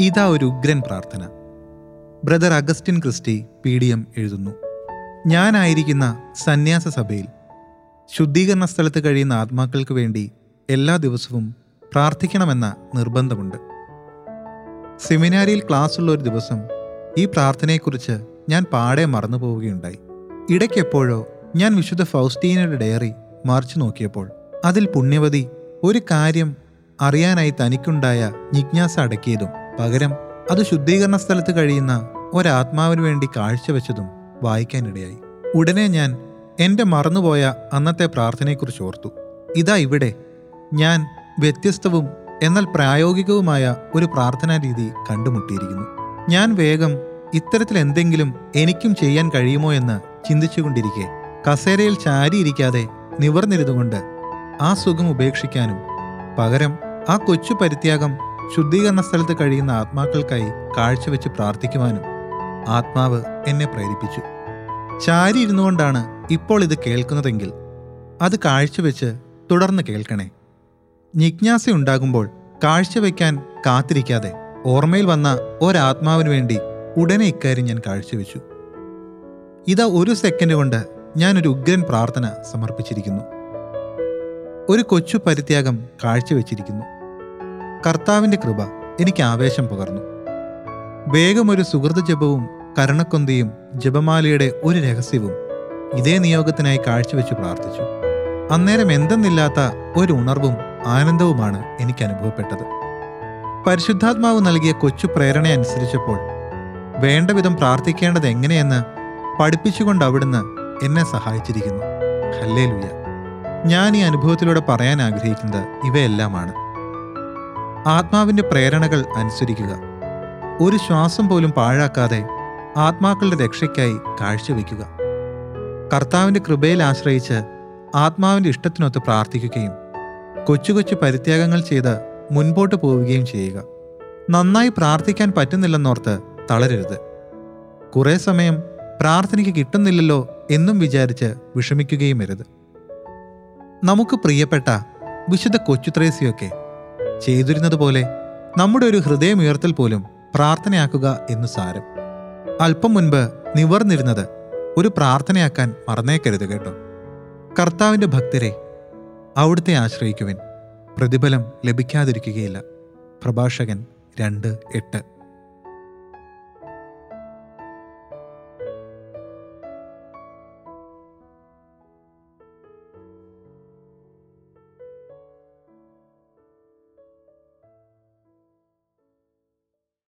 ഇതാ ഒരു ഉഗ്രൻ പ്രാർത്ഥന brother Augustine Christy P D M എഴുതുന്നു ഞാനായിരിക്കുന്ന സന്യാസ സഭയിൽ ശുദ്ധീകരണ സ്ഥലത്ത് കഴിയുന്ന ആത്മാക്കൾക്ക് വേണ്ടി എല്ലാ ദിവസവും പ്രാർത്ഥിക്കണമെന്ന നിർബന്ധമുണ്ട് സെമിനാരിയിൽ ക്ലാസ്സുള്ള ഒരു ദിവസം ഈ പ്രാർത്ഥനയെക്കുറിച്ച് ഞാൻ പാടെ മറന്നു പോവുകയുണ്ടായി ഇടയ്ക്കെപ്പോഴോ ഞാൻ വിശുദ്ധ ഫൗസ്റ്റീനയുടെ ഡയറി മറിച്ചു നോക്കിയപ്പോൾ അതിൽ പുണ്യവതി ഒരു കാര്യം അറിയാനായി തനിക്കുണ്ടായ ജിജ്ഞാസ അടക്കിയതും പകരം അത് ശുദ്ധീകരണ സ്ഥലത്ത് കഴിയുന്ന ഒരാത്മാവിന് വേണ്ടി കാഴ്ചവെച്ചതും വായിക്കാനിടയായി ഉടനെ ഞാൻ എൻ്റെ മറന്നുപോയ അന്നത്തെ പ്രാർത്ഥനയെക്കുറിച്ച് ഓർത്തു ഇതാ ഇവിടെ ഞാൻ വ്യത്യസ്തവും എന്നാൽ പ്രായോഗികവുമായ ഒരു പ്രാർത്ഥനാ രീതി കണ്ടുമുട്ടിയിരിക്കുന്നു ഞാൻ വേഗം ഇത്തരത്തിൽ എന്തെങ്കിലും എനിക്കും ചെയ്യാൻ കഴിയുമോ എന്ന് ചിന്തിച്ചുകൊണ്ടിരിക്കെ കസേരയിൽ ചാരിയിരിക്കാതെ നിവർന്നിരുന്നുകൊണ്ട് ആ സുഖം ഉപേക്ഷിക്കാനും പകരം ആ കൊച്ചു പരിത്യാഗം ശുദ്ധീകരണ സ്ഥലത്ത് കഴിയുന്ന ആത്മാക്കൾക്കായി കാഴ്ചവെച്ച് പ്രാർത്ഥിക്കുവാനും ആത്മാവ് എന്നെ പ്രേരിപ്പിച്ചു ചാരി ഇരുന്നുകൊണ്ടാണ് ഇപ്പോൾ ഇത് കേൾക്കുന്നതെങ്കിൽ അത് കാഴ്ചവെച്ച് തുടർന്ന് കേൾക്കണേ ജിജ്ഞാസ ഉണ്ടാകുമ്പോൾ കാഴ്ചവെക്കാൻ കാത്തിരിക്കാതെ ഓർമ്മയിൽ വന്ന ഒരാത്മാവിന് വേണ്ടി ഉടനെ ഇക്കാര്യം ഞാൻ കാഴ്ചവെച്ചു ഇതാ ഒരു സെക്കൻഡ് കൊണ്ട് ഞാനൊരു ഉഗ്രൻ പ്രാർത്ഥന സമർപ്പിച്ചിരിക്കുന്നു ഒരു കൊച്ചു പരിത്യാഗം കാഴ്ചവെച്ചിരിക്കുന്നു കർത്താവിൻ്റെ കൃപ എനിക്ക് ആവേശം പകർന്നു വേഗം ഒരു സുഹൃത ജപവും കരുണക്കൊന്തിയും ജപമാലയുടെ ഒരു രഹസ്യവും ഇതേ നിയോഗത്തിനായി കാഴ്ചവെച്ച് പ്രാർത്ഥിച്ചു അന്നേരം എന്തെന്നില്ലാത്ത ഒരു ഉണർവും ആനന്ദവുമാണ് എനിക്ക് അനുഭവപ്പെട്ടത് പരിശുദ്ധാത്മാവ് നൽകിയ കൊച്ചു പ്രേരണ അനുസരിച്ചപ്പോൾ വേണ്ട വിധം പ്രാർത്ഥിക്കേണ്ടത് എങ്ങനെയെന്ന് പഠിപ്പിച്ചുകൊണ്ട് അവിടുന്ന് എന്നെ സഹായിച്ചിരിക്കുന്നു ഹല്ലേ ലുയ ഞാൻ ഈ അനുഭവത്തിലൂടെ പറയാൻ ആഗ്രഹിക്കുന്നത് ഇവയെല്ലാമാണ് ആത്മാവിൻ്റെ പ്രേരണകൾ അനുസരിക്കുക ഒരു ശ്വാസം പോലും പാഴാക്കാതെ ആത്മാക്കളുടെ രക്ഷയ്ക്കായി കാഴ്ചവെക്കുക കർത്താവിൻ്റെ കൃപയിൽ ആശ്രയിച്ച് ആത്മാവിൻ്റെ ഇഷ്ടത്തിനൊത്ത് പ്രാർത്ഥിക്കുകയും കൊച്ചു കൊച്ചു പരിത്യാഗങ്ങൾ ചെയ്ത് മുൻപോട്ട് പോവുകയും ചെയ്യുക നന്നായി പ്രാർത്ഥിക്കാൻ പറ്റുന്നില്ലെന്നോർത്ത് തളരരുത് കുറേ സമയം പ്രാർത്ഥനയ്ക്ക് കിട്ടുന്നില്ലല്ലോ എന്നും വിചാരിച്ച് വിഷമിക്കുകയും അരുത് നമുക്ക് പ്രിയപ്പെട്ട വിശുദ്ധ കൊച്ചുത്രേസിയൊക്കെ ചെയ്തിരുന്നത് പോലെ നമ്മുടെ ഒരു ഹൃദയമുയർത്തൽ പോലും പ്രാർത്ഥനയാക്കുക എന്ന് സാരം അല്പം മുൻപ് നിവർന്നിരുന്നത് ഒരു പ്രാർത്ഥനയാക്കാൻ മറന്നേക്കരുത് കേട്ടോ കർത്താവിൻ്റെ ഭക്തരെ അവിടുത്തെ ആശ്രയിക്കുവിൻ പ്രതിഫലം ലഭിക്കാതിരിക്കുകയില്ല പ്രഭാഷകൻ രണ്ട് എട്ട്